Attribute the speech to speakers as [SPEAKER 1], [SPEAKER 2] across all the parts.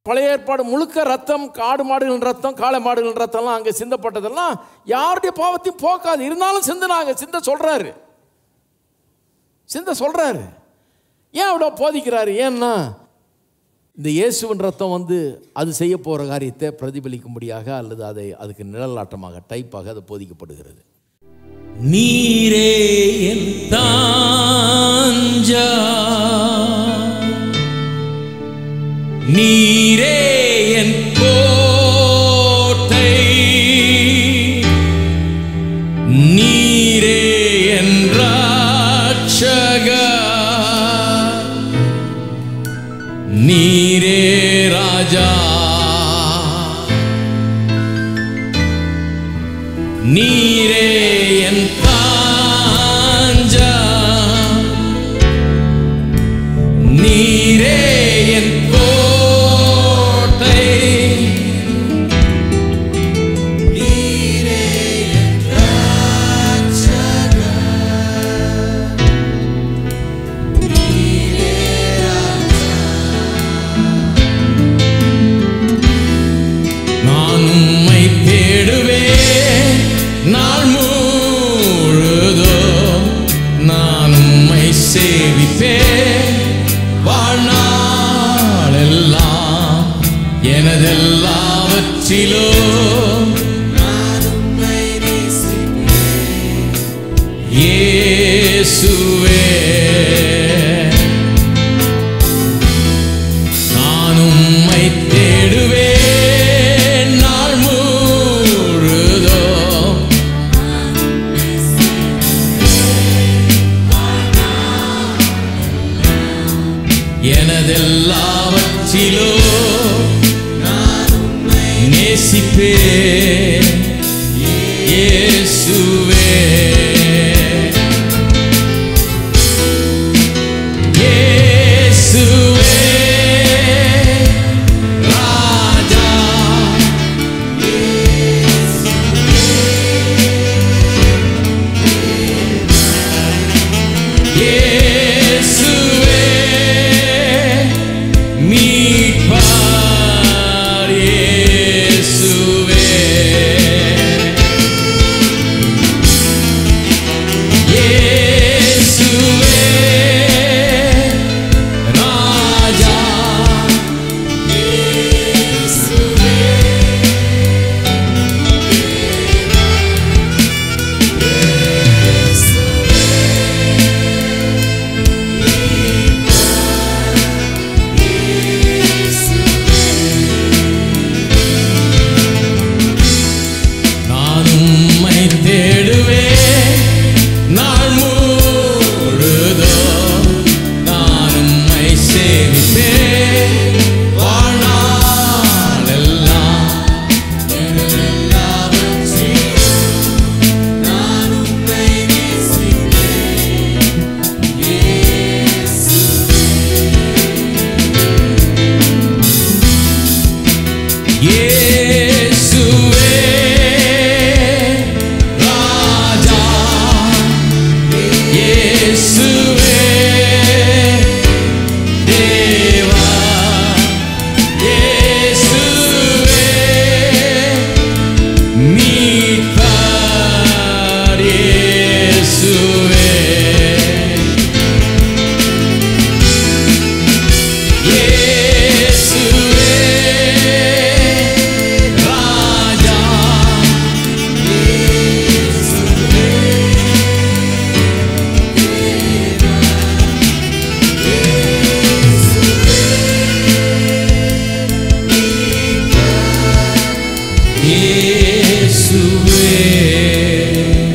[SPEAKER 1] பழைய ஏற்பாடு முழுக்க ரத்தம் காடு மாடுகளின் ரத்தம் காளை மாடுகளின் ரத்தம்லாம் அங்கே சிந்தப்பட்டதெல்லாம் யாருடைய பாவத்தையும் போக்காது இருந்தாலும் சிந்தினாங்க சிந்த சொல்கிறாரு சிந்த சொல்கிறாரு ஏன் அவ்வளோ போதிக்கிறாரு ஏன்னா இந்த இயேசுவின் ரத்தம் வந்து அது செய்ய போகிற காரியத்தை பிரதிபலிக்கும்படியாக அல்லது அதை அதுக்கு நிழலாட்டமாக டைப்பாக அது போதிக்கப்படுகிறது
[SPEAKER 2] நீரே என் தாஞ்சா நீரே என் கோட்டை நீரே என் ராட்சகா நீரே ராஜா நீரே என் தாஞ்சா நீரே என் கோட்டை நீரே என் ராட்சகா. நீரே நான் உம்மை தேடுவேன் நாள் முழுதோ நான் உம்மை சேவிப்பேன் வாழ்நாளெல்லாம் எனதெல்லாவற்றிலோ நான் உம்மை நேசிப்பேன். இயேசுவே நான் உம்மை தேடுவேன் நாள் முழுதோ எனதெல்லாவற்றிலோ நான் உம்மை நேசிப்பேன் இயேசுவே இயேசுவே ராஜா இயேசுவே மீட்பார் இயேசுவே இயேசுவே ராஜா நான் உம்மை தேடுவேன் நாள் முழுதோ நான் உம்மை சேவிப்பேன் வாழ்நாளெல்லாம் நான் உம்மை நேசிப்பேன் இயேசுவே ராஜா இயேசுவே தேவா இயேசுவே மீட்பார் இயேசுவே இயேசுவே ராஜா இயேசுவே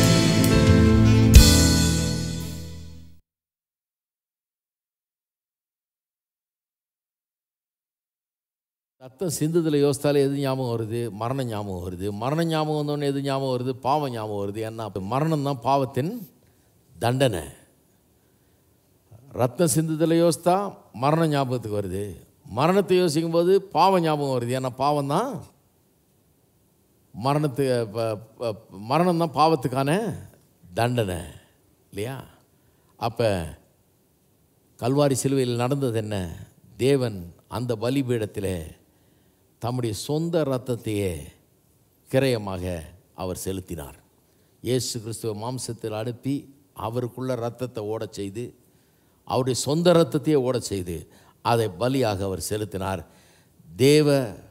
[SPEAKER 1] ரத்தம் சிந்துதில் யோசித்தாலே எது ஞாபகம் வருது மரணம் ஞாபகம் வருது மரணம் ஞாபகம் வந்தோடனே எது ஞாபகம் வருது பாவம் ஞாபகம் வருது ஏன்னா அப்ப மரணம் தான் பாவத்தின் தண்டனை ரத்தம் சிந்துதில் யோசித்தா மரணம் ஞாபகத்துக்கு வருது மரணத்தை யோசிக்கும் போது பாவம் ஞாபகம் வருது ஏன்னா பாவம் தான் மரணத்து ப- ப- மரணம் தான் பாவத்துக்கான தண்டனை இல்லையா அப்போ கல்வாரி சிலுவையில் நடந்தது என்ன தேவன் அந்த பலிபீடத்தில் தம்முடைய சொந்த இரத்தத்தையே கிரயமாக அவர் செலுத்தினார் இயேசு கிறிஸ்துவ மாம்சத்தில் அனுப்பி அவருக்குள்ள ரத்தத்தை ஓடச் செய்து அவருடைய சொந்த ரத்தத்தையே ஓடச் செய்து அதை பலியாக அவர் செலுத்தினார் தேவ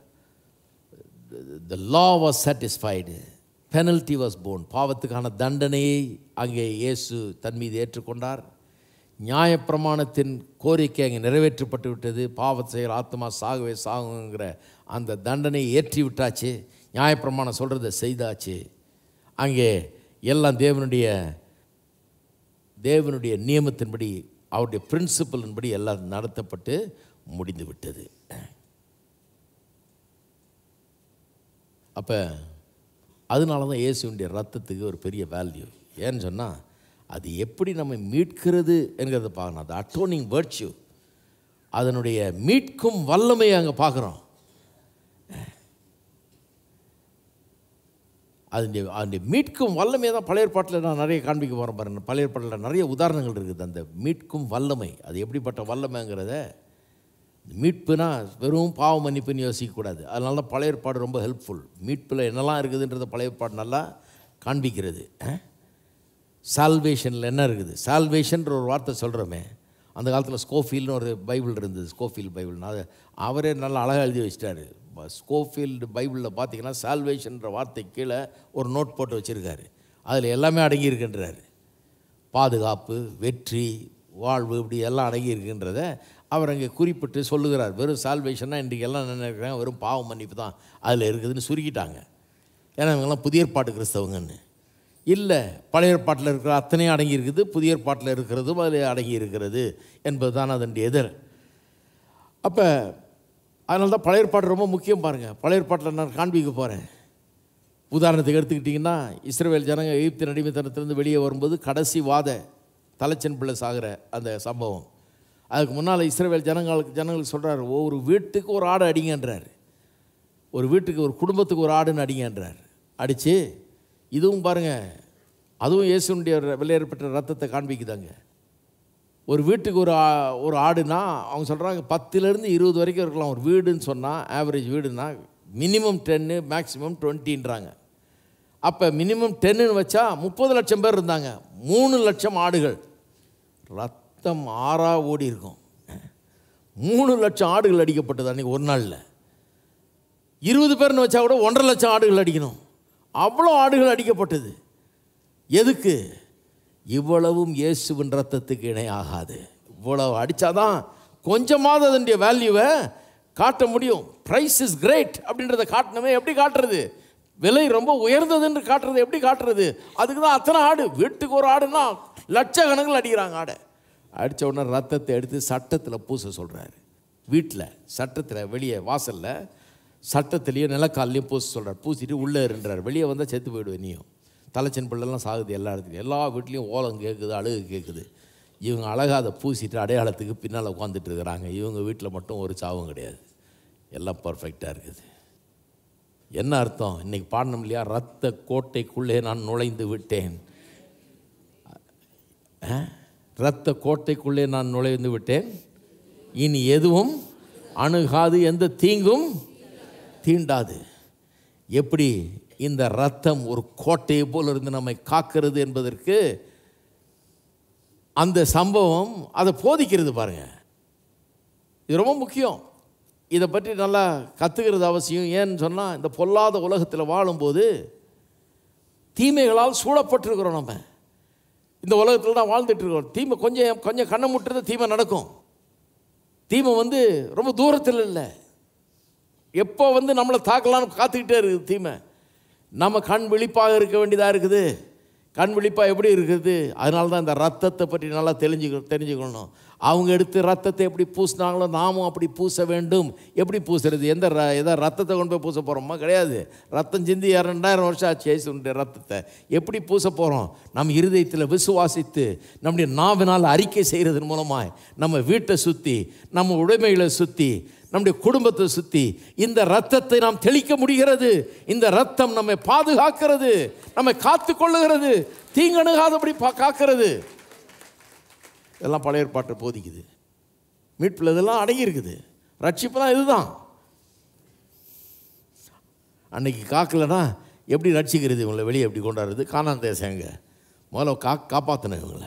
[SPEAKER 1] the law was satisfied penalty was borne பாவத்துக்கான தண்டனையை அங்கே இயேசு தன் மீது ஏற்றுக்கொண்டார் நியாயப்பிரமாணத்தின் கோரிக்கை அங்கே நிறைவேற்றப்பட்டு விட்டது பாவத்தை செய்கிற ஆத்மா சாகவே சாகுங்கிற அந்த தண்டனையை ஏற்றி விட்டாச்சு நியாயப்பிரமாணம் சொல்கிறத செய்தாச்சு அங்கே எல்லாம் தேவனுடைய தேவனுடைய நியமத்தின்படி அவருடைய பிரின்சிபலின்படி எல்லாம் நடத்தப்பட்டு முடிந்து விட்டது அப்போ அதனால தான் இயேசுடைய ரத்தத்துக்கு ஒரு பெரிய வேல்யூ ஏன்னு சொன்னால் அது எப்படி நம்ம மீட்கிறது என்கிறத பார்க்கணும் அது அட்டோனிங் வேர்ட்யூ அதனுடைய மீட்கும் வல்லமையை அங்கே பார்க்குறோம் அதனுடைய அதனுடைய மீட்கும் வல்லமையை தான் பழைய ஏற்பாட்டில் நான் நிறைய காண்பிக்க போகிறேன் பாருங்க பழைய ஏற்பாட்டில் நிறைய உதாரணங்கள் இருக்குது அந்த மீட்கும் வல்லமை அது எப்படிப்பட்ட வல்லமைங்கிறத மீட்புனா வெறும் பாவ மன்னிப்புன்னு யோசிக்கக்கூடாது அதனால தான் பழைய ஏற்பாடு ரொம்ப ஹெல்ப்ஃபுல் மீட்பில் என்னெல்லாம் இருக்குதுன்றத பழைய ஏற்பாடு நல்லா காண்பிக்கிறது சால்வேஷனில் என்ன இருக்குது சால்வேஷன்ற ஒரு வார்த்தை சொல்கிறோமே அந்த காலத்தில் ஸ்கோஃபீல்னு ஒரு பைபிள் இருந்தது ஸ்கோஃபீல்டு பைபிள்னு அது அவரே நல்லா அழகாக எழுதி வச்சிட்டாரு ஸ்கோஃபீல்டு பைபிளில் பார்த்தீங்கன்னா சால்வேஷன்ற வார்த்தை கீழே ஒரு நோட் போட்டு வச்சுருக்காரு அதில் எல்லாமே அடங்கியிருக்கின்றாரு பாதுகாப்பு வெற்றி வாழ்வு இப்படி எல்லாம் அடங்கி இருக்குன்றத அவர் அங்கே குறிப்பிட்டு சொல்லுகிறார் வெறும் சால்வேஷன்னா இன்றைக்கி எல்லாம் என்ன நினைக்கிறாங்க வெறும் பாவ மன்னிப்பு தான் அதில் இருக்குதுன்னு சுருக்கிட்டாங்க ஏன்னா இவங்கெல்லாம் புதிய ஏற்பாட்டு கிறிஸ்தவங்கன்னு இல்லை பழைய ஏற்பாட்டில் இருக்கிற அத்தனையும் அடங்கி இருக்குது புதிய ஏற்பாட்டில் இருக்கிறதும் அதில் அடங்கி இருக்கிறது என்பது தான் அதனுடைய எதிர் அப்போ அதனால தான் பழைய ஏற்பாடு ரொம்ப முக்கியம் பாருங்கள் பழைய ஏற்பாட்டில் நான் காண்பிக்க போகிறேன் உதாரணத்துக்கு எடுத்துக்கிட்டிங்கன்னா இஸ்ரேல் ஜனங்க எகிப்தின் அடிமைத்தனத்திலிருந்து வெளியே வரும்போது கடைசி வாத தலைச்சன் பிள்ளை சாகிற அந்த சம்பவம் அதுக்கு முன்னால் இஸ்ரேல் ஜனங்களுக்கு ஜனங்களுக்கு சொல்கிறார் ஒவ்வொரு வீட்டுக்கு ஒரு ஆடு அடிங்கன்றார் ஒரு வீட்டுக்கு ஒரு குடும்பத்துக்கு ஒரு ஆடுன்னு அடிங்கன்றார் அடித்து இதுவும் பாருங்கள் அதுவும் இயேசுனுடைய விலையேறப்பட்ட ரத்தத்தை காண்பிக்குதாங்க ஒரு வீட்டுக்கு ஒரு ஆ- ஒரு ஆடுனா அவங்க சொல்கிறாங்க பத்துலேருந்து இருபது வரைக்கும் இருக்கலாம் ஒரு வீடுன்னு சொன்னால் ஆவரேஜ் வீடுனா மினிமம் டென்னு மேக்ஸிமம் டுவெண்ட்டின்றாங்க அப்போ மினிமம் டென்னுன்னு வச்சா முப்பது லட்சம் பேர் இருந்தாங்க மூணு லட்சம் ஆடுகள் ரத்தம் ஆறா ஓடி இருக்கும் மூணு லட்சம் ஆடுகள் அடிக்கப்பட்டது அன்றைக்கி ஒரு நாளில் இருபது பேர்னு வச்சா கூட ஒன்றரை லட்சம் ஆடுகள் அடிக்கணும் அவ்வளோ ஆடுகள் அடிக்கப்பட்டது எதுக்கு இவ்வளவும் இயேசுவின் ரத்தத்துக்கு இணையாகாது இவ்வளவு அடித்தாதான் கொஞ்சமாவது அதனுடைய வேல்யூவை காட்ட முடியும் ப்ரைஸ் இஸ் கிரேட் அப்படின்றத காட்டணுமே எப்படி காட்டுறது விலை ரொம்ப உயர்ந்ததுன்னு காட்டுறது எப்படி காட்டுறது அதுக்கு தான் அத்தனை ஆடு வீட்டுக்கு ஒரு ஆடுனா லட்சக்கணக்கில் அடிக்கிறாங்க ஆடை அடித்த உடனே ரத்தத்தை எடுத்து சட்டத்தில் பூச சொல்கிறாரு வீட்டில் சட்டத்தில் வெளியே வாசலில் சட்டத்திலையும் நிலக்கால்லையும் பூச சொல்கிறார் பூசிட்டு உள்ளே இருன்றார் வெளியே வந்தால் செத்து போயிடுவேன் நீயும் தலைச்சன் பிள்ளைலாம் சாகுது எல்லா இடத்துலையும் எல்லா வீட்லேயும் ஓலம் கேட்குது அழுகு கேட்குது இவங்க அழகாக அதை பூசிட்டு அடையாளத்துக்கு பின்னால் உட்காந்துட்டு இருக்கிறாங்க இவங்க வீட்டில் மட்டும் ஒரு சாவும் கிடையாது எல்லாம் பர்ஃபெக்டாக இருக்குது என்ன அர்த்தம் இன்னைக்கு பாடணும் இல்லையா ரத்த கோட்டைக்குள்ளே நான் நுழைந்து விட்டேன் ஆ? இரத்த கோட்டைக்குள்ளே நான் நுழைந்து விட்டேன் இனி எதுவும் அணுகாது எந்த தீங்கும் தீண்டாது எப்படி இந்த ரத்தம் ஒரு கோட்டையை போல இருந்து நம்மை காக்கிறது என்பதற்கு அந்த சம்பவம் அதை போதிக்கிறது பாருங்க இது ரொம்ப முக்கியம் இதை பற்றி நல்லா கற்றுக்கிறது அவசியம் ஏன்னு சொன்னால் இந்த பொல்லாத உலகத்தில் வாழும்போது தீமைகளால் சூழப்பட்டிருக்கிறோம் நம்ம இந்த உலகத்தில் தான் வாழ்ந்துட்டு இருக்கோம் தீமை கொஞ்சம் கொஞ்சம் கண்ணை முட்டுறது தீமை நடக்கும் தீமை வந்து ரொம்ப தூரத்தில் இல்லை எப்போ வந்து நம்மளை தாக்கலாம்னு காத்துக்கிட்டே இருக்குது தீமை நம்ம கண் விழிப்பாக இருக்க வேண்டியதாக இருக்குது கண் விழிப்பாக எப்படி இருக்குது அதனால தான் இந்த ரத்தத்தை பற்றி நல்லா தெரிஞ்சுக்க தெரிஞ்சுக்கணும் அவங்க எடுத்து ரத்தத்தை எப்படி பூசினாங்களோ நாமும் அப்படி பூச வேண்டும் எப்படி பூசுறது எந்த ர எதா ரத்தத்தை கொண்டு போய் பூச போகிறோமா கிடையாது ரத்தம் சிந்தி ரெண்டாயிரம் வருஷம் ஆச்சு இயேசுடைய ரத்தத்தை எப்படி பூச போகிறோம் நம்ம இருதயத்தில் விசுவாசித்து நம்முடைய நாவினால் அறிக்கை செய்கிறதன் மூலமாய் நம்ம வீட்டை சுற்றி நம்ம உடைமைகளை சுற்றி நம்முடைய குடும்பத்தை சுற்றி இந்த ரத்தத்தை நாம் தெளிக்க முடிகிறது இந்த ரத்தம் நம்மை பாதுகாக்கிறது நம்மை காத்து கொள்ளுகிறது தீங்கணுகாதபடி பா காக்கிறது இதெல்லாம் பழைய ஏற்பாட்டை போதிக்குது மீட்பில் இதெல்லாம் அடங்கி இருக்குது ரட்சிப்புலாம் இதுதான் அன்னைக்கு காக்கலைன்னா எப்படி ரட்சிக்கிறது இவங்களை வெளியே எப்படி கொண்டாடுறது காணான் தேசம் எங்க முதல்ல கா காப்பாற்றணும் இவங்களை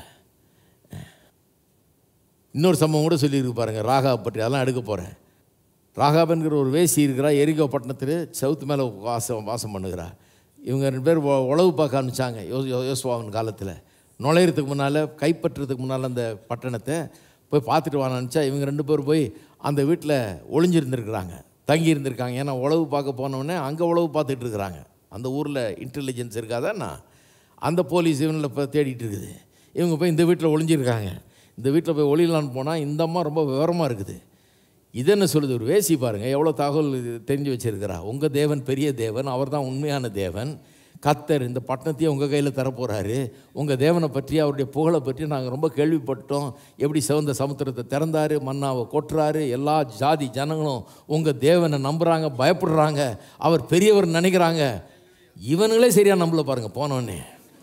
[SPEAKER 1] இன்னொரு சம்பவம் கூட சொல்லியிருக்கு பாருங்க ராகா பற்றி அதெல்லாம் எடுக்க போகிறேன் ராகாபன்கிற ஒரு வேசி இருக்கிறா எரிகோ பட்டணத்தில் சவுத்து மேலே வாசம் வாசம் பண்ணுகிறா இவங்க ரெண்டு பேர் உ- உளவு பார்க்க ஆரம்பிச்சாங்க யோ யோ- யோசுவாவின் காலத்தில் நுழையிறதுக்கு முன்னால் கைப்பற்றுறதுக்கு முன்னால் அந்த பட்டணத்தை போய் பார்த்துட்டு வான்னு நினச்சா இவங்க ரெண்டு பேர் போய் அந்த வீட்டில் ஒளிஞ்சிருந்துருக்குறாங்க தங்கி இருந்திருக்காங்க ஏன்னா உளவு பார்க்க போனவுடனே அங்கே உளவு பார்த்துட்டு இருக்கிறாங்க அந்த ஊரில் இன்டெலிஜென்ஸ் இருக்காதாண்ணா அந்த போலீஸ் இவனில் இப்போ தேடிட்டு இருக்குது இவங்க போய் இந்த வீட்டில் ஒளிஞ்சிருக்காங்க இந்த வீட்டில் போய் ஒளியலான்னு போனால் இந்த அம்மா ரொம்ப விவரமாக இருக்குது இது என்ன சொல்லுது ஒரு வேசி பாருங்க எவ்வளோ தகவல் இது தெரிஞ்சு வச்சிருக்கிறா உங்கள் தேவன் பெரிய தேவன் அவர் தான் உண்மையான தேவன் கத்தர் இந்த பட்டணத்தையும் உங்கள் கையில் தரப்போகிறாரு உங்கள் தேவனை பற்றி அவருடைய புகழை பற்றி நாங்கள் ரொம்ப கேள்விப்பட்டோம் எப்படி சிவந்த சமுத்திரத்தை திறந்தாரு மன்னாவை கொட்டுறாரு எல்லா ஜாதி ஜனங்களும் உங்கள் தேவனை நம்புகிறாங்க பயப்படுறாங்க அவர் பெரியவர் நினைக்கிறாங்க இவனுங்களே சரியாக நம்பல பாருங்க போனோடனே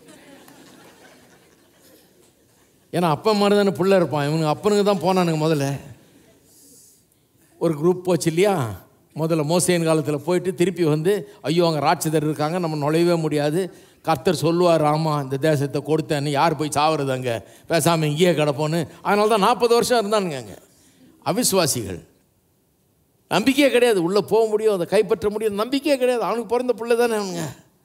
[SPEAKER 1] ஏன்னா அப்பா மாதிரி தானே பிள்ளை இருப்பான் இவனுங்க அப்பனுக்கு தான் போனானுங்க முதல்ல ஒரு குரூப் போச்சு இல்லையா முதல்ல மோசேன் காலத்தில் போயிட்டு திருப்பி வந்து ஐயோ அங்கே ராட்சதர் இருக்காங்க நம்ம நுழையவே முடியாது கர்த்தர் சொல்லுவார் ஆமாம் இந்த தேசத்தை கொடுத்தேன்னு யார் போய் சாவுறது அங்கே பேசாமல் இங்கேயே கிடப்போன்னு அதனால தான் நாற்பது வருஷம் இருந்தானுங்க அங்கே அவிசுவாசிகள் நம்பிக்கையே கிடையாது உள்ளே போக முடியும் அதை கைப்பற்ற முடியும் நம்பிக்கையே கிடையாது அவனுக்கு பிறந்த பிள்ளை தானே அவனுங்க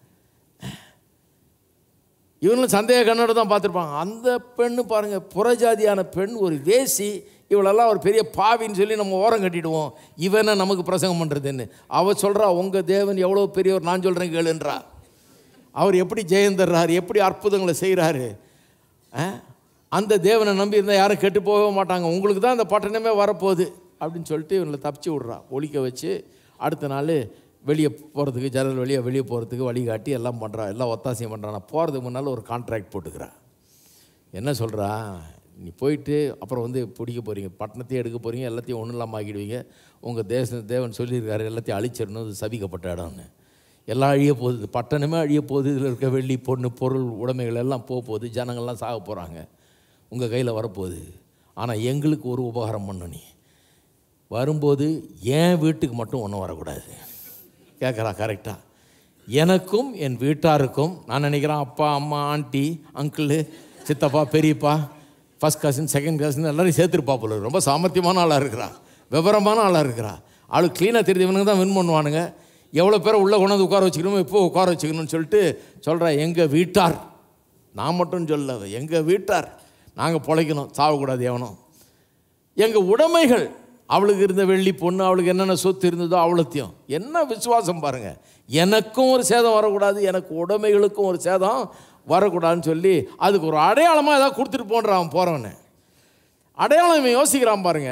[SPEAKER 1] இவங்களும் சந்தேக கண்ணோட தான் பார்த்துருப்பாங்க அந்த பெண்ணு பாருங்கள் புறஜாதியான பெண் ஒரு வேசி இவளெல்லாம் ஒரு பெரிய பாவின்னு சொல்லி நம்ம ஓரம் கட்டிடுவோம் இவனை நமக்கு பிரசங்கம் பண்ணுறதுன்னு அவ சொல்கிறா உங்கள் தேவன் எவ்வளோ பெரியவர் நான் சொல்கிறேன் கேளுன்றா அவர் எப்படி ஜெயம் தர்றாரு எப்படி அற்புதங்களை செய்கிறாரு அந்த தேவனை நம்பி இருந்தால் யாரும் கெட்டு போகவே மாட்டாங்க உங்களுக்கு தான் அந்த பட்டணமே வரப்போகுது அப்படின்னு சொல்லிட்டு இவங்களை தப்பிச்சு விட்றா ஒழிக்க வச்சு அடுத்த நாள் வெளியே போகிறதுக்கு ஜன்னல் வெளியே வெளியே போகிறதுக்கு வழிகாட்டி எல்லாம் பண்ணுறா எல்லாம் ஒத்தாசையும் பண்ணுறான் போகிறதுக்கு முன்னால் ஒரு கான்ட்ராக்ட் போட்டுக்கிறா என்ன சொல்கிறா நீ போயிட்டு அப்புறம் வந்து பிடிக்க போகிறீங்க பட்டணத்தையும் எடுக்க போகிறீங்க எல்லாத்தையும் ஒன்றும் இல்லாமல் ஆக்கிடுவீங்க உங்கள் தேச தேவன் சொல்லியிருக்காரு எல்லாத்தையும் அழிச்சிடணும் இது சபிக்கப்பட்ட இடம்னு எல்லாம் அழிய போகுது இது பட்டணமே அழிய போகுது இதில் இருக்க வெள்ளி பொண்ணு பொருள் உடைமைகள் எல்லாம் போக போகுது ஜனங்கள்லாம் சாக போகிறாங்க உங்கள் கையில் வரப்போகுது ஆனால் எங்களுக்கு ஒரு உபகாரம் பண்ணு நீ வரும்போது என் வீட்டுக்கு மட்டும் ஒன்றும் வரக்கூடாது கேட்குறா கரெக்டாக எனக்கும் என் வீட்டாருக்கும் நான் நினைக்கிறேன் அப்பா அம்மா ஆண்டி அங்கிள் சித்தப்பா பெரியப்பா ஃபஸ்ட் கசின் செகண்ட் கசின் எல்லாரும் சேர்த்துருப்பா போல இருக்கு. ரொம்ப சாமர்த்தியமான ஆளாக இருக்கிறா விவரமான ஆளாக இருக்கிறா ஆளு க்ளீனாக தெரிஞ்சவனுங்க தான் வின் பண்ணுவானுங்க எவ்வளோ பேரை உள்ளே கொண்டாந்து உட்கார வச்சுக்கணுமோ இப்போ உட்கார வச்சுக்கணும்னு சொல்லிட்டு சொல்கிறா எங்கள் வீட்டார் நான் மட்டும் சொல்ல எங்கள் வீட்டார் நாங்கள் பிழைக்கணும் சாவக்கூடாது எவனும் எங்கள் உடைமைகள் அவளுக்கு இருந்த வெள்ளி பொண்ணு அவளுக்கு என்னென்ன சொத்து இருந்ததோ அவ்வளோத்தையும் என்ன விசுவாசம் பாருங்க எனக்கும் ஒரு சேதம் வரக்கூடாது எனக்கு உடைமைகளுக்கும் ஒரு சேதம் வரக்கூடாதுன்னு சொல்லி அதுக்கு ஒரு அடையாளமாக ஏதாவது கொடுத்துட்டு போன்றான் அவன் போகிறவனு அடையாளம் இவன் யோசிக்கிறான் பாருங்க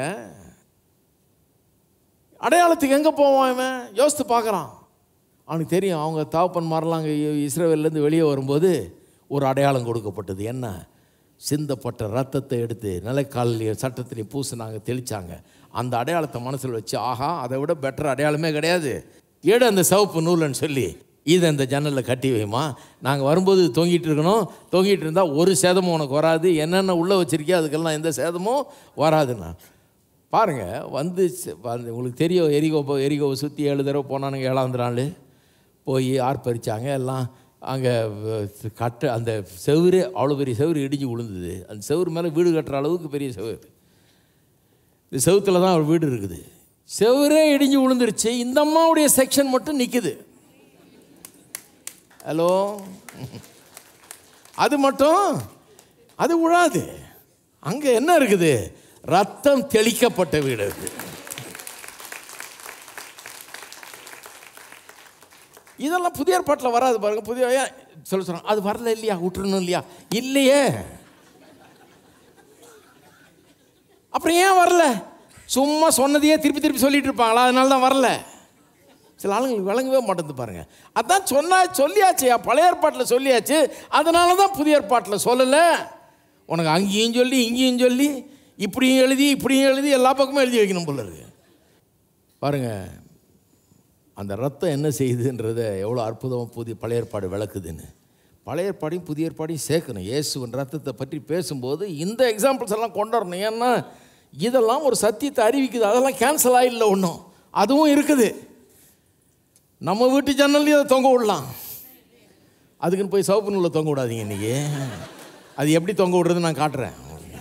[SPEAKER 1] அடையாளத்துக்கு எங்கே போவான் இவன் யோசித்து பார்க்குறான் அவனுக்கு தெரியும் அவங்க தாப்பன் மாதிரிலாம் அங்கே இஸ்ரேவேல்லேருந்து வெளியே வரும்போது ஒரு அடையாளம் கொடுக்கப்பட்டது என்ன சிந்தப்பட்ட ரத்தத்தை எடுத்து நிலைக்காலில் சட்டத்திலையும் பூசினாங்க தெளிச்சாங்க அந்த அடையாளத்தை மனசில் வச்சு ஆஹா அதை விட பெட்டர் அடையாளமே கிடையாது ஏடு அந்த சிவப்பு நூலுன்னு சொல்லி இதை இந்த ஜன்னலில் கட்டி வைமா நாங்கள் வரும்போது இது தொங்கிட்டு இருக்கணும் தொங்கிட்டு இருந்தால் ஒரு சேதமும் உனக்கு வராது என்னென்ன உள்ளே வச்சிருக்கியோ அதுக்கெல்லாம் எந்த சேதமும் வராதுண்ணா பாருங்க வந்து ச- வந்து உங்களுக்கு தெரியும் எரிகோ போ- எரிகோவை சுற்றி ஏழு தடவை போனானுங்க ஏழாவது நாள் போய் ஆர்ப்பரிச்சாங்க எல்லாம் அங்கே கட்ட அந்த செவுரு அவ்வளோ பெரிய செவுரு இடிஞ்சு விழுந்தது அந்த செவுரு மேலே வீடு கட்டுற அளவுக்கு பெரிய செவுரு இந்த செவுத்துல தான் அவர் வீடு இருக்குது செவுரே இடிஞ்சு விழுந்துருச்சு இந்த அம்மாவுடைய செக்ஷன் மட்டும் நிற்குது ஹலோ அது மட்டும் அது விழாது அங்கே என்ன இருக்குது ரத்தம் தெளிக்கப்பட்ட வீடு இருக்குது இதெல்லாம் புதிய ஏற்பாட்டில் வராது பாருங்க புதிய ஏன் சொல்ல சொல்கிறாங்க அது வரல இல்லையா விட்டுறணும் இல்லையா இல்லையே அப்புறம் ஏன் வரல சும்மா சொன்னதையே திருப்பி திருப்பி சொல்லிட்டு இருப்பாங்களா அதனால தான் வரல சில ஆளுங்களுக்கு விளங்கவே மாட்டேங்குது பாருங்க அதான் சொன்னா சொல்லியாச்சுயா பழைய ஏற்பாட்டில் சொல்லியாச்சு அதனால தான் புதிய ஏற்பாட்டில் சொல்லலை உனக்கு அங்கேயும் சொல்லி இங்கேயும் சொல்லி இப்படியும் எழுதி இப்படியும் எழுதி எல்லா பக்கமும் எழுதி வைக்கணும் போல இருக்கு பாருங்க அந்த ரத்தம் என்ன செய்யுதுன்றதை எவ்வளோ அற்புதமாக புதிய பழைய ஏற்பாடு விளக்குதுன்னு பழைய ஏற்பாடையும் புதிய ஏற்பாடையும் சேர்க்கணும் இயேசுவின் ரத்தத்தை பற்றி பேசும்போது இந்த எக்ஸாம்பிள்ஸ் எல்லாம் கொண்டு வரணும் ஏன்னா இதெல்லாம் ஒரு சத்தியத்தை அறிவிக்குது அதெல்லாம் கேன்சல் ஆகிடல ஒன்றும் அதுவும் இருக்குது நம்ம வீட்டு ஜன்னல்லையும் அதை தொங்க விடலாம் அதுக்குன்னு போய் சவுப்பு நூலில் தொங்க விடாதீங்க இன்றைக்கி அது எப்படி தொங்க விடுறதுன்னு நான் காட்டுறேன்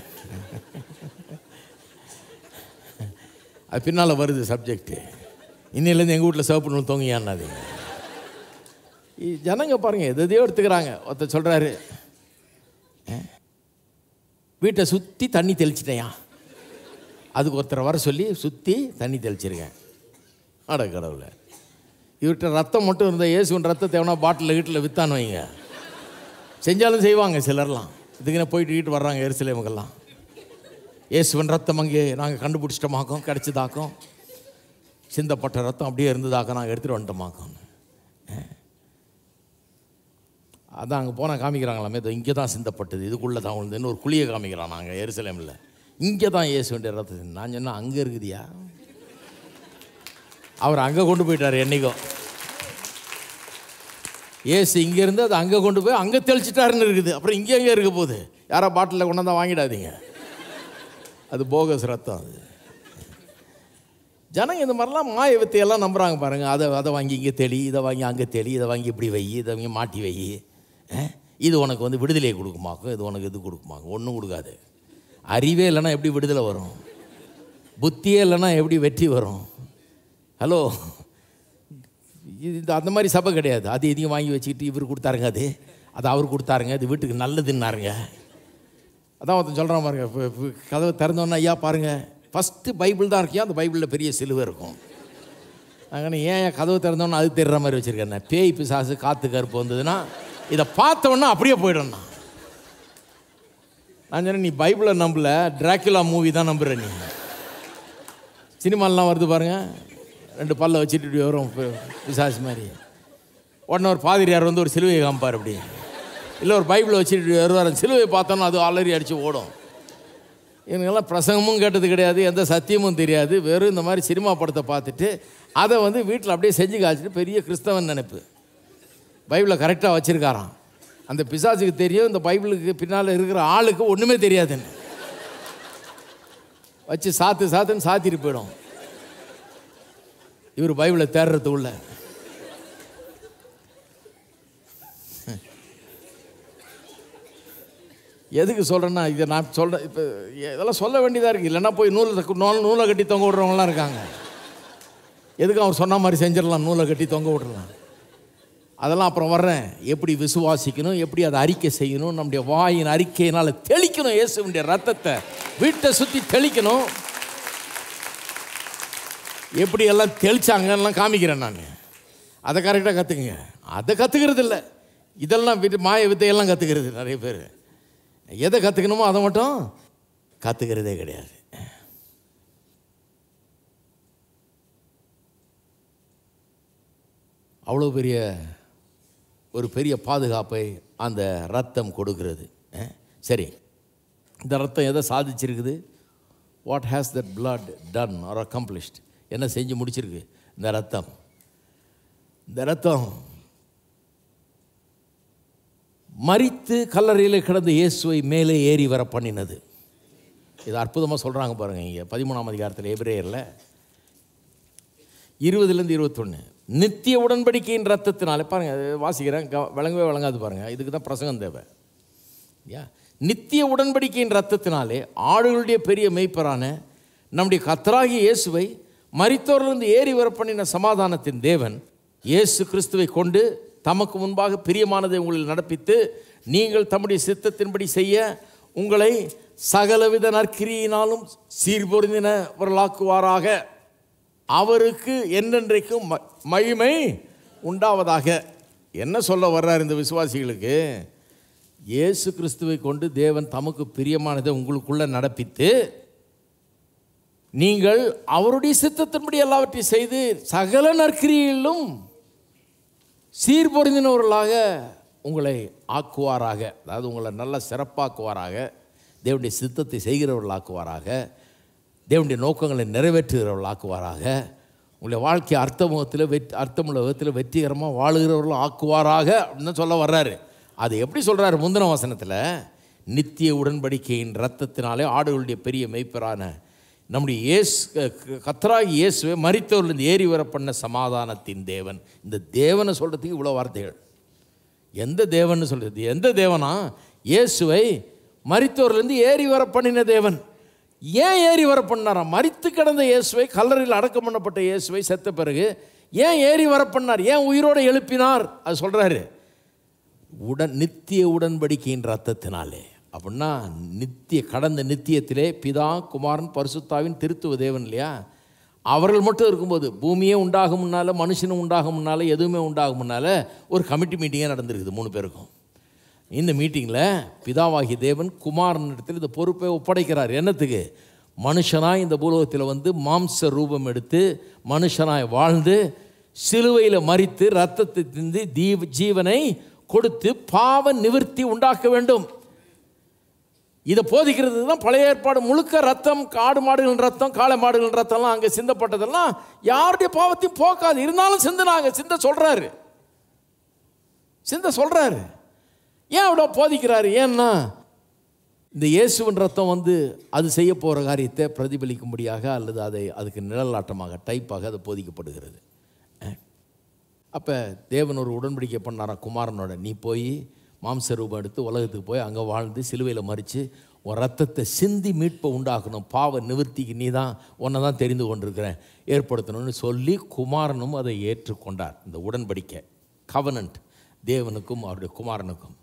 [SPEAKER 1] அது பின்னால் வருது சப்ஜெக்ட்டு இன்னிலேருந்து எங்கள் வீட்டில் சிவப்பு நூல் தொங்கியான்னாதீங்க இ- ஜனங்க பாருங்கள் எது எதையோ எடுத்துக்கிறாங்க ஒருத்தர் சொல்கிறாரு வீட்டை சுற்றி தண்ணி தெளிச்சிட்டேயா அதுக்கு ஒருத்தரை வர சொல்லி சுற்றி தண்ணி தெளிச்சிருக்கேன் அட கடவுளை இவர்கிட்ட ரத்தம் மட்டும் இருந்தால் இயேசுவின் ரத்தத்தை எவனா பாட்டில் வீட்டில் வித்தான்னு வைங்க செஞ்சாலும் செய்வாங்க சிலர்லாம் இதுக்குன்னு போயிட்டு வீட்டு வர்றாங்க எருசலேமுக்கெல்லாம் இயேசுவின் ரத்தம் அங்கே நாங்கள் கண்டுபிடிச்சிட்டோமாக்கோம் கிடச்சதாக்கும் சிந்தப்பட்ட ரத்தம் அப்படியே இருந்ததாக்கம் நாங்கள் எடுத்துகிட்டு வந்துட்டோமாக்கோம் அதான் அங்கே போனால் காமிக்கிறாங்களாமே இதோ இங்கே தான் சிந்தப்பட்டது இதுக்குள்ளே தான் விழுந்துன்னு ஒரு குழியை காமிக்கிறான் நாங்கள் எருசலேமில் இங்கே தான் இயேசுடைய ரத்தம் நான் சொன்னேன் அங்கே இருக்குதியா அவர் அங்கே கொண்டு போயிட்டார் என்னைக்கும் ஏசு இங்கேருந்து அது அங்கே கொண்டு போய் அங்கே தெளிச்சிட்டாருன்னு இருக்குது அப்புறம் இங்கே எங்கே இருக்க போகுது யாரோ பாட்டிலில் கொண்டு வந்தால் வாங்கிடாதீங்க அது போகஸ் ரத்தம் அது ஜனங்க இந்த மாதிரிலாம் மாய வித்தையெல்லாம் நம்புகிறாங்க பாருங்கள் அதை அதை வாங்கி இங்கே தெளி இதை வாங்கி அங்கே தெளி இதை வாங்கி இப்படி வை இதை வாங்கி மாட்டி வை அஹ், இது உனக்கு வந்து விடுதலையை கொடுக்குமாக்கும் இது உனக்கு இது கொடுக்குமாக்கும் ஒன்றும் கொடுக்காது அறிவே இல்லைன்னா எப்படி விடுதலை வரும் புத்தியே இல்லைன்னா எப்படி வெற்றி வரும் ஹலோ இது இந்த அந்த மாதிரி சபை கிடையாது அது இதையும் வாங்கி வச்சுக்கிட்டு இவர் கொடுத்தாருங்க அது அது அவர் கொடுத்தாருங்க இது வீட்டுக்கு நல்லதுன்னாருங்க அதான் ஒருத்தன் சொல்கிறான் பாருங்க இப்போ இப்போ கதவை திறந்தோன்னே ஐயா பாருங்கள் ஃபஸ்ட்டு பைபிள் தான் இருக்கியா அந்த பைபிளில் பெரிய சிலுவை இருக்கும் அங்கே ஏன் ஏன் கதவு திறந்தோன்னே அது தெரிற மாதிரி வச்சுருக்கேன் பேய் பிசாசு காற்று கருப்பு வந்ததுன்னா இதை பார்த்தோன்னா அப்படியே போயிடணும் நான் சொன்னேன் நீ பைபிளை நம்பல டிராக்குலா மூவி தான் நம்புற நீ சினிமாலாம் வருது பாருங்க ரெண்டு பல்ல வச்சுட்டு இப்படி வரும் பி- பிசாசு மாதிரி உடனே ஒரு பாதிரியார் வந்து ஒரு சிலுவையை காமிப்பார் அப்படி இல்லை ஒரு பைபிளை வச்சுட்டு இப்படி வருவார் அந்த சிலுவையை பார்த்தோன்னா அது அலறி அடித்து ஓடும் இவனுங்கெல்லாம் பிரசங்கமும் கேட்டது கிடையாது எந்த சத்தியமும் தெரியாது வெறும் இந்த மாதிரி சினிமா படத்தை பார்த்துட்டு அதை வந்து வீட்டில் அப்படியே செஞ்சு காய்ச்சிட்டு பெரிய கிறிஸ்தவன் நினைப்பு பைபிளை கரெக்டாக வச்சுருக்காராம் அந்த பிசாசுக்கு தெரியும் இந்த பைபிளுக்கு பின்னால் இருக்கிற ஆளுக்கு ஒன்றுமே தெரியாதுன்னு வச்சு சாத்து சாத்துன்னு சாத்திட்டு போயிடும் இவர் பைபிளை தேடுறது உள்ள எதுக்கு சொல்கிறேன்னா இதை நான் சொல்கிறேன் இப்போ இதெல்லாம் சொல்ல வேண்டியதாக இருக்குது இல்லைன்னா போய் நூலை நூல் நூலை கட்டி தொங்க விடுறவங்களாம் இருக்காங்க எதுக்கு அவர் சொன்ன மாதிரி செஞ்சிடலாம் நூலை கட்டி தொங்க விடலாம் அதெல்லாம் அப்புறம் வர்றேன் எப்படி விசுவாசிக்கணும் எப்படி அதை அறிக்கை செய்யணும் நம்முடைய வாயின் அறிக்கையினால் தெளிக்கணும் இயேசுடைய ரத்தத்தை வீட்டை சுற்றி தெளிக்கணும் எப்படி எல்லாம் தெளிச்சாங்கலாம் காமிக்கிறேன் நான் அதை கரெக்டாக கற்றுக்குங்க அதை கற்றுக்கிறது இல்லை இதெல்லாம் விட்டு மாய வித்தையெல்லாம் கற்றுக்கிறது நிறைய பேர் எதை கற்றுக்கணுமோ அதை மட்டும் கற்றுக்கிறதே கிடையாது அவ்வளோ பெரிய ஒரு பெரிய பாதுகாப்பை அந்த ரத்தம் கொடுக்கிறது அஹ், சரி இந்த ரத்தம் எதை சாதிச்சிருக்குது what has that blood done or accomplished என்ன செஞ்சு முடிச்சிருக்கு இந்த ரத்தம் இந்த ரத்தம் மரித்து கல்லறையில் கிடந்த இயேசுவை மேலே ஏறி வர பண்ணினது இது அற்புதமாக சொல்கிறாங்க பாருங்கள் இங்கே பதிமூணாம் அதிகாரத்தில் எபிரேயரில் இருபதுலேருந்து இருபத்தொன்று நித்திய உடன்படிக்கையின் ரத்தத்தினால பாருங்கள் அது வாசிக்கிறேன் க- விளங்கவே விளங்காது பாருங்கள் இதுக்கு தான் பிரசங்கம் தேவை யா நித்திய உடன்படிக்கையின் ரத்தத்தினாலே ஆடுகளுடைய பெரிய மெய்ப்பரான நம்முடைய கத்தராகிய இயேசுவை மரித்தோரிலிருந்து ஏறி வர பண்ணின சமாதானத்தின் தேவன் இயேசு கிறிஸ்துவை கொண்டு தமக்கு முன்பாக பிரியமானதை உங்களில் நடப்பித்து நீங்கள் தம்முடைய சித்தத்தின்படி செய்ய உங்களை சகலவித நற்கிரியினாலும் சீர்பொருந்தினவர்களாக்குவாராக அவருக்கு என்னென்றைக்கும் ம- மகிமை உண்டாவதாக என்ன சொல்ல வர்றார் இந்த விசுவாசிகளுக்கு இயேசு கிறிஸ்துவை கொண்டு தேவன் தமக்கு பிரியமானதை உங்களுக்குள்ள நடப்பித்து நீங்கள் அவருடைய சித்தத்தின்படி எல்லாவற்றையும் செய்து சகல நற்கிரியிலும் சீர்பொருந்தினவர்களாக உங்களை ஆக்குவாராக அதாவது உங்களை நல்ல சிறப்பாக்குவாராக தேவனுடைய சித்தத்தை செய்கிறவர்களாக்குவாராக தேவனுடைய நோக்கங்களை நிறைவேற்றுகிறவர்களாக்குவாராக உங்களுடைய வாழ்க்கை அர்த்தமுகத்தில் வெற்றி அர்த்தமுள்ள விதத்தில் வெற்றிகரமாக வாழுகிறவர்களும் ஆக்குவாராக அப்படின்னு சொல்ல வர்றாரு அது எப்படி சொல்கிறாரு முந்தின வசனத்தில் நித்திய உடன்படிக்கையின் ரத்தத்தினாலே ஆடுகளுடைய பெரிய மெய்ப்பரான நம்முடைய இயேசு கத்தராகி இயேசுவை மரித்தவர்லேருந்து ஏறி வர பண்ண சமாதானத்தின் தேவன் இந்த தேவனை சொல்கிறதுக்கு இவ்வளோ வார்த்தைகள் எந்த தேவன்னு சொல்கிறது எந்த தேவனா இயேசுவை மரித்தோர்லேருந்து ஏறி வர பண்ணின தேவன் ஏன் ஏறி வர பண்ணாராம் மரித்து கிடந்த இயேசுவை கல்லறையில் அடக்கம் பண்ணப்பட்ட இயேசுவை செத்த பிறகு ஏன் ஏறி வர பண்ணார் ஏன் உயிரோடு எழுப்பினார் அது சொல்கிறாரு உடன் நித்திய உடன்படிக்கையின் ரத்தத்தினாலே அப்படின்னா நித்திய கடந்த நித்தியத்திலே பிதா குமாரன் பரிசுத்தாவின் திருத்துவ தேவன் இல்லையா அவர்கள் மட்டும் இருக்கும்போது பூமியே உண்டாகும் முன்னால் மனுஷனும் உண்டாகும் முன்னால் எதுவுமே உண்டாகும் முன்னால் ஒரு கமிட்டி மீட்டிங்கே நடந்திருக்குது மூணு பேருக்கும் இந்த மீட்டிங்கில் பிதாவாகிய தேவன் குமாரன் இடத்தில் இந்த பொறுப்பை ஒப்படைக்கிறார் என்னத்துக்கு மனுஷனாய் இந்த பூலோகத்தில் வந்து மாம்ச ரூபம் எடுத்து மனுஷனாய் வாழ்ந்து சிலுவையில் மறித்து ரத்தத்தை திந்து தீவ ஜீவனை கொடுத்து பாவ நிவர்த்தி உண்டாக்க வேண்டும் இதை போதிக்கிறது தான் பழைய ஏற்பாடு முழுக்க ரத்தம் காடு மாடுகளின் ரத்தம் காளை மாடுகளின் ரத்தம்லாம் அங்கே சிந்தப்பட்டதெல்லாம் யாருடைய பாவத்தையும் போக்காது இருந்தாலும் சிந்தினாங்க சிந்த சொல்கிறாரு சிந்த சொல்கிறாரு ஏன் அவ்வளோ போதிக்கிறாரு ஏன்னா இந்த இயேசுவின் ரத்தம் வந்து அது செய்ய போகிற காரியத்தை பிரதிபலிக்கும்படியாக அல்லது அதை அதுக்கு நிழலாட்டமாக டைப்பாக அது போதிக்கப்படுகிறது அப்போ தேவன் ஒரு உடன்படிக்கை பண்ணாராம் குமாரனோட நீ போய் மாம்ச ரூபம் எடுத்து உலகத்துக்கு போய் அங்கே வாழ்ந்து சிலுவையில் மறித்து உன் ரத்தத்தை சிந்தி மீட்பை உண்டாக்கணும் பாவ நிவர்த்திக்கு நீ தான் உன்னை தான் தெரிந்து கொண்டிருக்கிறேன் ஏற்படுத்தணும்னு சொல்லி குமாரனும் அதை ஏற்றுக்கொண்டார் இந்த உடன்படிக்கை கவனன்ட் தேவனுக்கும் அவருடைய குமாரனுக்கும்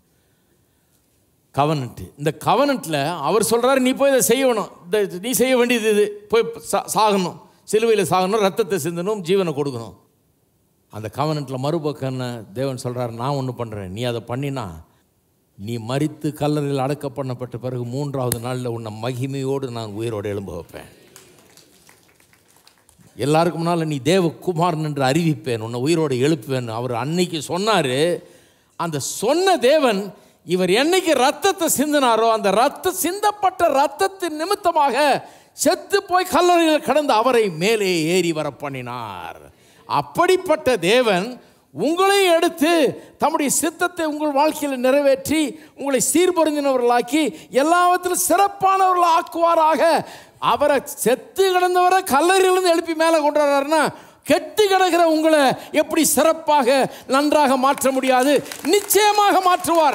[SPEAKER 1] கவனன்ட் இந்த கவனன்ட்டில் அவர் சொல்கிறாரு நீ போய் இதை செய்யணும் இந்த நீ செய்ய வேண்டியது இது போய் சா- சாகணும் சிலுவையில் சாகணும் ரத்தத்தை சிந்தணும் ஜீவனை கொடுக்கணும் அந்த கவனன்ட்டில் மறுபக்கம் என்ன தேவன் சொல்கிறார் நான் ஒன்று பண்ணுறேன் நீ அதை பண்ணினா நீ மரித்து கல்லறையில் அடக்க பண்ணப்பட்ட பிறகு மூன்றாவது நாளில் உன்னை மகிமையோடு நான் உயிரோடு எழும்ப வைப்பேன் எல்லாருக்கும் முன்னால் நீ தேவகுமாரன் என்று அறிவிப்பேன் உன்னை உயிரோடு எழுப்புவேன் அவர் அன்னைக்கு சொன்னார் அந்த சொன்ன தேவன் இவர் என்னைக்கு ரத்தத்தை சிந்தினாரோ அந்த ரத்த சிந்தப்பட்ட ரத்தத்தின் நிமித்தமாக செத்து போய் கல்லறையில் கடந்த அவரை மேலே ஏறி வர பண்ணினார் அப்படிப்பட்ட தேவன் உங்களையும் எடுத்து தம்முடைய சித்தத்தை உங்கள் வாழ்க்கையில் நிறைவேற்றி உங்களை சீர்பொருந்தினவர்களாக்கி எல்லாவற்றிலும் சிறப்பானவர்கள் ஆக்குவாராக அவரை செத்து கிடந்தவரை கல்லறையிலிருந்து எழுப்பி மேலே கொண்டு வர்றாருன்னா கெட்டு கிடக்கிற உங்களை எப்படி சிறப்பாக நன்றாக மாற்ற முடியாது நிச்சயமாக மாற்றுவார்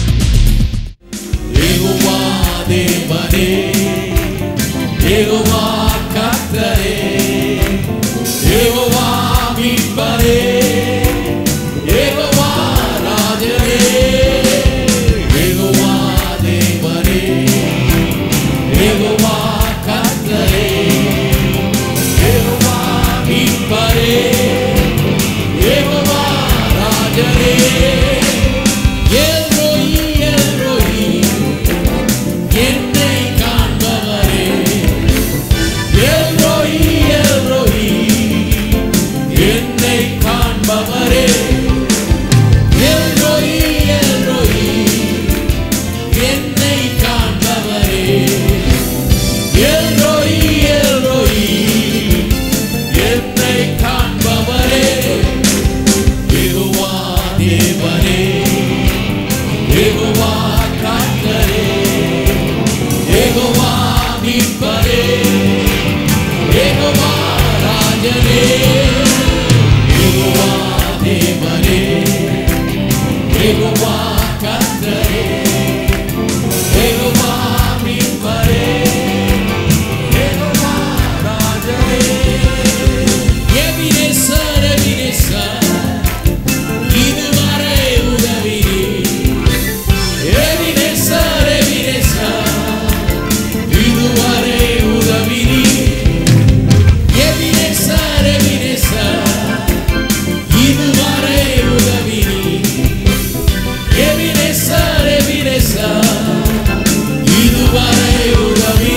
[SPEAKER 2] யெகோவா தேவனே யெகோவா கர்த்தரே யெகோவா மீட்பரே யெகோவா ராஜரே யெகோவா தேவனே யெகோவா கர்த்தரே யெகோவா மீட்பரே யெகோவா ராஜரே எல்ரோயி எல்ரோயி என்னை காண்பவரே எல்ரோயி எல்ரோயி என்னை காண்பவரே எல்ரோயி எல்ரோயி என்னை காண்பவரே எல்ரோயி எல்ரோயி என்னை காண்பவரே யெகோவா தேவனே யெகோவா கர்த்தரே யெகோவா மீட்பரே யெகோவா ராஜனே யெகோவா தேவனே யெகோவா கர்த்தரே யெகோவா மீட்பரே யெகோவா ராஜனே எபினேசர் எபினேசர் இதுவரை உதவி எபினேசர் எபினேசர் இதுவரை உதவி எபினேசர் எபினேசர் இதுவரை உதவி எபினேசர் எபினேசர் இதுவரை உதவி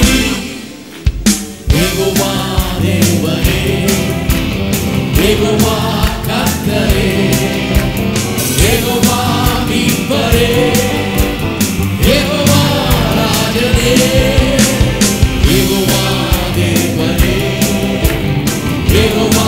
[SPEAKER 2] யெகோவா தேவனே யெகோவா கர்த்தரே யெகோவா மீட்பரே யெகோவா ராஜனே யெகோவா தேவனே யெகோவா